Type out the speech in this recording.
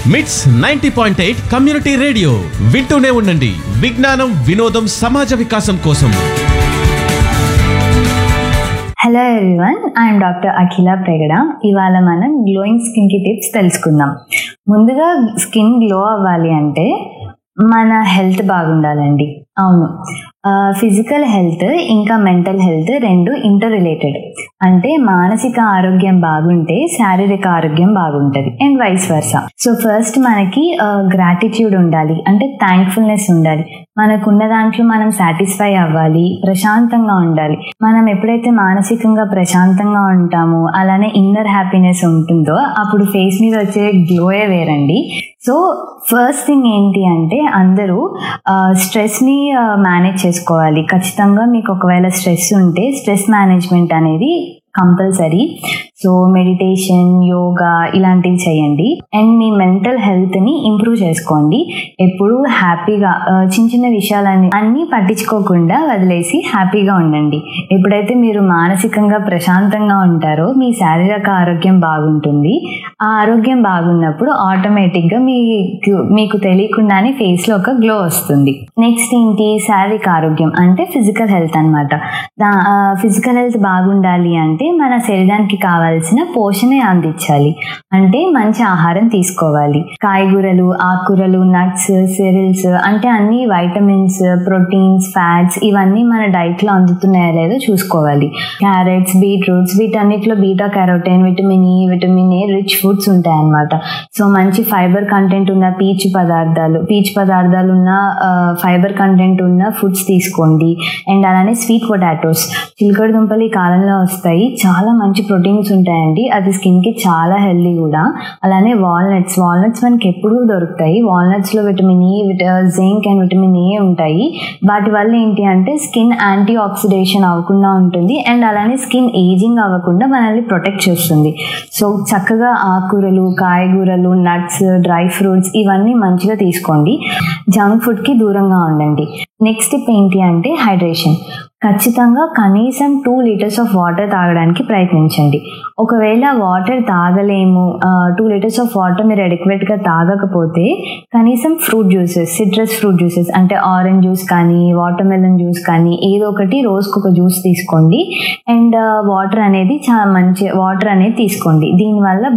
మిట్స్ ninety point eight community radio వింటూనే ఉండండి విజ్ఞానం వినోదం సమాజ వికాసం కోసం hello everyone I'm doctor Akhila Pragada ఇవాళ మనం గ్లోయింగ్ స్కిన్కి టిప్స్ తెలుసుకుందాం ముందుగా స్కిన్ గ్లో అవ్వాలి అంటే మన హెల్త్ బాగుండాలండి అవును ఫిజికల్ హెల్త్ ఇంకా మెంటల్ హెల్త్ రెండు ఇంటర్ రిలేటెడ్ అంటే మానసిక ఆరోగ్యం బాగుంటే శారీరక ఆరోగ్యం బాగుంటుంది and vice versa so first మనకి గ్రాటిట్యూడ్ ఉండాలి అంటే థ్యాంక్ఫుల్నెస్ ఉండాలి మనకున్న దాంట్లో మనం సాటిస్ఫై అవ్వాలి ప్రశాంతంగా ఉండాలి మనం ఎప్పుడైతే మానసికంగా ప్రశాంతంగా ఉంటామో అలానే ఇన్నర్ హ్యాపీనెస్ ఉంటుందో అప్పుడు ఫేస్ మీద వచ్చే గ్లోయే వేరండి సో ఫస్ట్ థింగ్ ఏంటి అంటే అందరూ స్ట్రెస్ని మేనేజ్ చేసుకోవాలి ఖచ్చితంగా మీకు ఒకవేళ స్ట్రెస్ ఉంటే స్ట్రెస్ మేనేజ్మెంట్ అనేది కంపల్సరీ సో మెడిటేషన్ యోగా ఇలాంటివి చేయండి అండ్ మీ మెంటల్ హెల్త్ని ఇంప్రూవ్ చేసుకోండి ఎప్పుడు హ్యాపీగా ఆ, చిన్న చిన్న విషయాలన్నీ అన్నీ పట్టించుకోకుండా వదిలేసి హ్యాపీగా ఉండండి ఎప్పుడైతే మీరు మానసికంగా ప్రశాంతంగా ఉంటారో మీ శారీరక ఆరోగ్యం బాగుంటుంది ఆ ఆరోగ్యం బాగున్నప్పుడు ఆటోమేటిక్గా మీకు మీకు తెలియకుండానే ఫేస్లో ఒక గ్లో వస్తుంది నెక్స్ట్ ఏంటి శారీరక ఆరోగ్యం అంటే ఫిజికల్ హెల్త్ అనమాట ఫిజికల్ హెల్త్ బాగుండాలి అంటే మన శరీరానికి కావాల్సిన పోషణ అందించాలి అంటే మంచి ఆహారం తీసుకోవాలి కాయగూరలు ఆకుకూరలు నట్స్ సిరిల్స్ అంటే అన్ని వైటమిన్స్ ప్రోటీన్స్ ఫ్యాట్స్ ఇవన్నీ మన డైట్లో అందుతున్నాయో లేదో చూసుకోవాలి క్యారెట్స్ బీట్రూట్స్ వీటన్నిటిలో beta carotene vitamin E vitamin A rich foods ఉంటాయన్నమాట సో మంచి ఫైబర్ కంటెంట్ ఉన్న పీచు పదార్థాలు పీచు పదార్థాలు ఉన్న ఫైబర్ కంటెంట్ ఉన్న ఫుడ్స్ తీసుకోండి అండ్ అలానే స్వీట్ పొటాటోస్ చిలకడ దుంపలు ఈ కాలంలో వస్తాయి చాలా మంచి ప్రోటీన్స్ ఉంటాయండి అది స్కిన్కి చాలా హెల్దీ కూడా అలానే వాల్నట్స్ వాల్నట్స్ మనకి ఎప్పుడూ దొరుకుతాయి వాల్నట్స్లో vitamin E zinc and vitamin A ఉంటాయి వాటి వల్ల ఏంటి అంటే స్కిన్ యాంటీ ఆక్సిడేషన్ అవ్వకుండా ఉంటుంది అండ్ అలానే స్కిన్ ఏజింగ్ అవ్వకుండా మనల్ని ప్రొటెక్ట్ చేస్తుంది సో చక్కగా ఆకుకూరలు కాయగూరలు నట్స్ డ్రై ఫ్రూట్స్ ఇవన్నీ మంచిగా తీసుకోండి జంక్ ఫుడ్కి దూరంగా ఉండండి నెక్స్ట్ టిప్ ఏంటి అంటే హైడ్రేషన్ ఖచ్చితంగా కనీసం టూ లీటర్స్ ఆఫ్ వాటర్ తాగడానికి ప్రయత్నించండి ఒకవేళ వాటర్ తాగలేము టూ లీటర్స్ ఆఫ్ వాటర్ మీరు అడిక్వేట్గా తాగకపోతే కనీసం fruit juices citrus fruit juices అంటే ఆరెంజ్ జ్యూస్ కానీ వాటర్ మెలన్ జ్యూస్ కానీ ఏదో ఒకటి రోజుకు ఒక జ్యూస్ తీసుకోండి అండ్ వాటర్ అనేది చాలా మంచి వాటర్ అనేది తీసుకోండి దీనివల్ల